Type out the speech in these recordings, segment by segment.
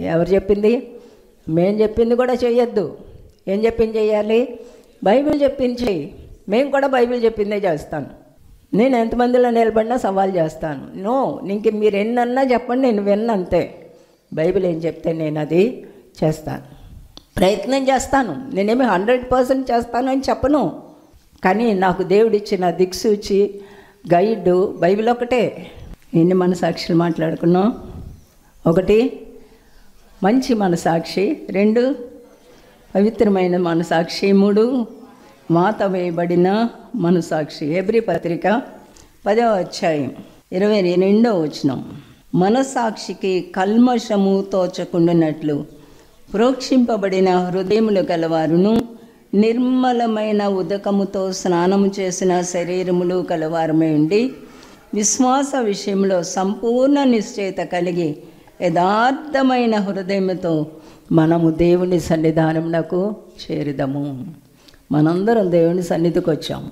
ఎవరు చెప్పింది మేము చెప్పింది కూడా చేయొద్దు ఏం చెప్పింది చేయాలి బైబిల్ చెప్పింది చెయ్యి మేము కూడా బైబిల్ చెప్పిందే చేస్తాను నేను ఎంతమందిలో నిలబడినా సవాల్ చేస్తాను నో ఇంక మీరు ఎన్నన్నా చెప్పండి నేను విన్నంతే బైబిల్ ఏం చెప్తే నేను అది చేస్తాను ప్రయత్నం చేస్తాను నేనేమి హండ్రెడ్ పర్సెంట్ చేస్తాను అని చెప్పను కానీ నాకు దేవుడిచ్చిన దిక్సూచి గైడ్ బైబిల్ ఒకటే ఎన్ని మన సాక్షులు మాట్లాడుకున్నాం ఒకటి మంచి మనసాక్షి రెండు పవిత్రమైన మనసాక్షి మూడు మాట వేయబడిన మనసాక్షి ఎబ్రి పత్రిక పదవ అధ్యాయం ఇరవై రెండో వచనం మనసాక్షికి కల్మషము తోచకుండానట్లు ప్రోక్షింపబడిన హృదయములు గలవారును నిర్మలమైన ఉదకముతో స్నానము చేసిన శరీరములు కలవారమై ఉండి విశ్వాస విషయంలో సంపూర్ణ నిశ్చయిత కలిగి యథార్థమైన హృదయముతో మనము దేవుని సన్నిధానమునకు చేరుదము మనందరం దేవుని సన్నిధికి వచ్చాము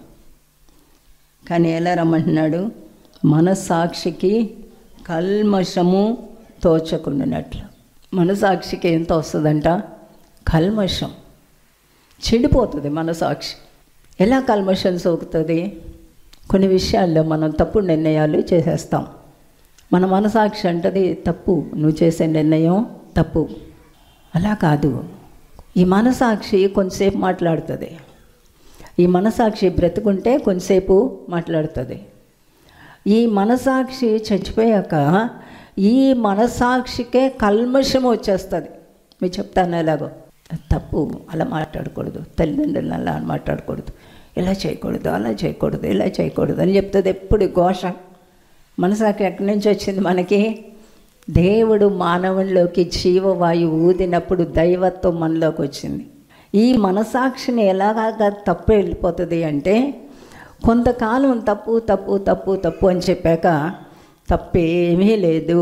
కానీ ఎలా రమ్మంటున్నాడు మనసాక్షికి కల్మషము తోచకుండానట్లు మనసాక్షికి ఎంత వస్తుందంట కల్మషం చెడిపోతుంది మనసాక్షి ఎలా కల్మషం సోకుతుంది కొన్ని విషయాల్లో మనం తప్పుడు నిర్ణయాలు చేసేస్తాం మన మనసాక్షి అంటది తప్పు నువ్వు చేసే నిర్ణయం తప్పు అలా కాదు ఈ మనసాక్షి కొంతసేపు మాట్లాడుతుంది ఈ మనసాక్షి బ్రతుకుంటే కొంతసేపు మాట్లాడుతుంది ఈ మనసాక్షి చచ్చిపోయాక ఈ మనసాక్షికే కల్మషం వచ్చేస్తుంది మీరు చెప్తాను ఎలాగో అది తప్పు అలా మాట్లాడకూడదు తల్లిదండ్రులను అలా మాట్లాడకూడదు ఇలా చేయకూడదు అలా చేయకూడదు ఇలా చేయకూడదు అని చెప్తుంది ఎప్పుడు ఘోష మనసాక్షి ఎక్కడి నుంచి వచ్చింది మనకి దేవుడు మానవుల్లోకి జీవవాయువు ఊదినప్పుడు దైవత్వం మనలోకి వచ్చింది ఈ మనసాక్షిని ఎలాగా తప్పు వెళ్ళిపోతుంది అంటే కొంతకాలం తప్పు తప్పు తప్పు తప్పు అని చెప్పాక తప్పేమీ లేదు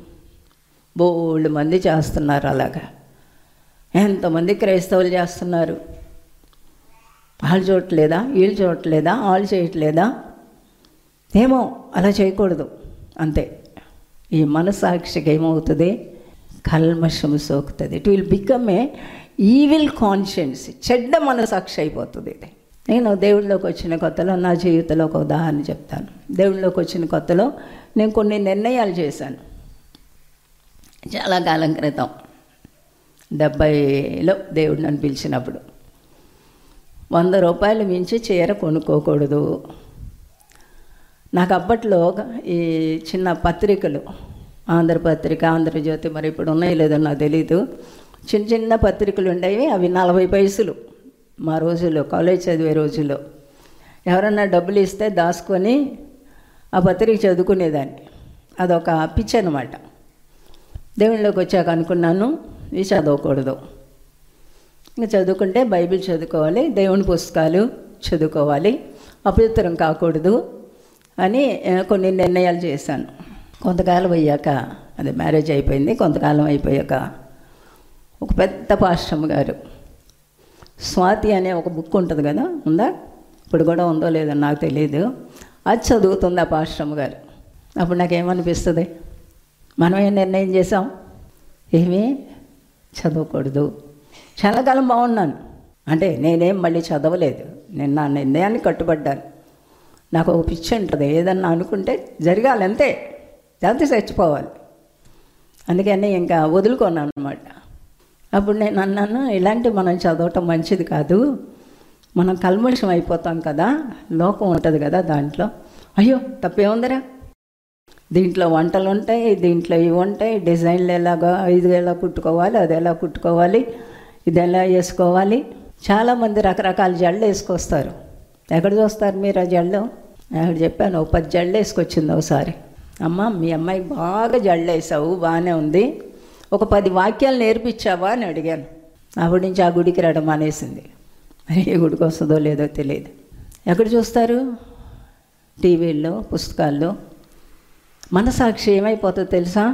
బోళ్ళు మంది చేస్తున్నారు అలాగా ఎంతమంది క్రైస్తవులు చేస్తున్నారు వాళ్ళు చూడట్లేదా వీళ్ళు చూడట్లేదా వాళ్ళు చేయట్లేదా ఏమో అలా చేయకూడదు అంతే ఈ మనసాక్షికి ఏమవుతుంది కల్మషము సోకుతుంది it will become a evil conscience చెడ్డ మనసాక్షి అయిపోతుంది ఇది నేను దేవుళ్ళలోకి వచ్చిన కొత్తలో నా జీవితంలో ఒక ఉదాహరణ చెప్తాను దేవుళ్ళలోకి వచ్చిన కొత్తలో నేను కొన్ని నిర్ణయాలు చేశాను చాలా కాలం క్రితం డెబ్బైలో దేవుడు నన్ను పిలిచినప్పుడు వంద రూపాయలు మించి చీర కొనుక్కోకూడదు నాకు అప్పట్లో ఈ చిన్న పత్రికలు ఆంధ్రపత్రిక ఆంధ్రజ్యోతి మరి ఇప్పుడు ఉన్నాయో లేదో నాకు తెలీదు చిన్న చిన్న పత్రికలు ఉండేవి అవి నలభై పైసలు మా రోజుల్లో కాలేజ్ చదివే రోజుల్లో ఎవరన్నా డబ్బులు ఇస్తే దాచుకొని ఆ పత్రిక చదువుకునేదాన్ని అదొక పిచ్చి అనమాట దేవుళ్ళలోకి వచ్చాక అనుకున్నాను ఇది చదవకూడదు ఇంకా చదువుకుంటే బైబిల్ చదువుకోవాలి దేవుని పుస్తకాలు చదువుకోవాలి అపవిత్రం కాకూడదు అని ఆ, కొన్ని నిర్ణయాలు చేశాను కొంతకాలం అయ్యాక అదే మ్యారేజ్ అయిపోయింది కొంతకాలం అయిపోయాక ఒక పెద్ద పాశ్రమ గారు స్వాతి అనే ఒక బుక్ ఉంటుంది కదా ఉందా ఇప్పుడు కూడా ఉందో లేదో నాకు తెలియదు అది చదువుతుంది ఆ పాశ్రమ గారు అప్పుడు నాకేమనిపిస్తుంది మనం ఏం నిర్ణయం చేసాం ఏమీ చదవకూడదు చాలా కాలం బాగున్నాను అంటే నేనేం మళ్ళీ చదవలేదు నేను నా నిర్ణయాన్ని కట్టుబడ్డాను నాకు ఒక పిచ్చి ఉంటుంది ఏదన్నా అనుకుంటే జరగాలి అంతే లేకపోతే చచ్చిపోవాలి అందుకని ఇంకా వదులుకున్నాను అనమాట అప్పుడు నేను అన్నాను ఇలాంటివి మనం చదవటం మంచిది కాదు మనం కల్మషం అయిపోతాం కదా లోకం ఉంటుంది కదా దాంట్లో అయ్యో తప్పేముందిరా దీంట్లో వంటలు ఉంటాయి దీంట్లో ఇవి ఉంటాయి డిజైన్లు ఎలాగా ఇది ఎలా కుట్టుకోవాలి అది ఎలా కుట్టుకోవాలి ఇది ఎలా వేసుకోవాలి చాలామంది రకరకాల జళ్ళు వేసుకొస్తారు ఎక్కడ చూస్తారు మీరు ఆ జళ్ళు అక్కడ చెప్పాను ఓ పది జళ్ళు వేసుకొచ్చింది ఒకసారి అమ్మ మీ అమ్మాయికి బాగా జళ్ళు వేసావు బాగానే ఉంది ఒక పది వాక్యాలు నేర్పించావా అని అడిగాను అప్పటి నుంచి ఆ గుడికి రావడం మానేసింది మరి ఏ గుడికి వస్తుందో లేదో తెలియదు ఎక్కడ చూస్తారు టీవీల్లో పుస్తకాల్లో మనసాక్షి ఏమైపోతుందో తెలుసా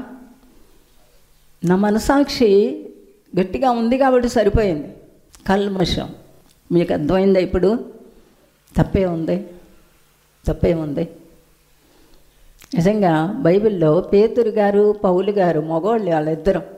నా మనసాక్షి గట్టిగా ఉంది కాబట్టి సరిపోయింది కల్మషం మీకు అర్థమైందా ఇప్పుడు తప్పే ఉంది తప్పే ఉంది నిజంగా బైబిల్లో పేతురు గారు పౌలు గారు మగవాళ్ళు వాళ్ళిద్దరం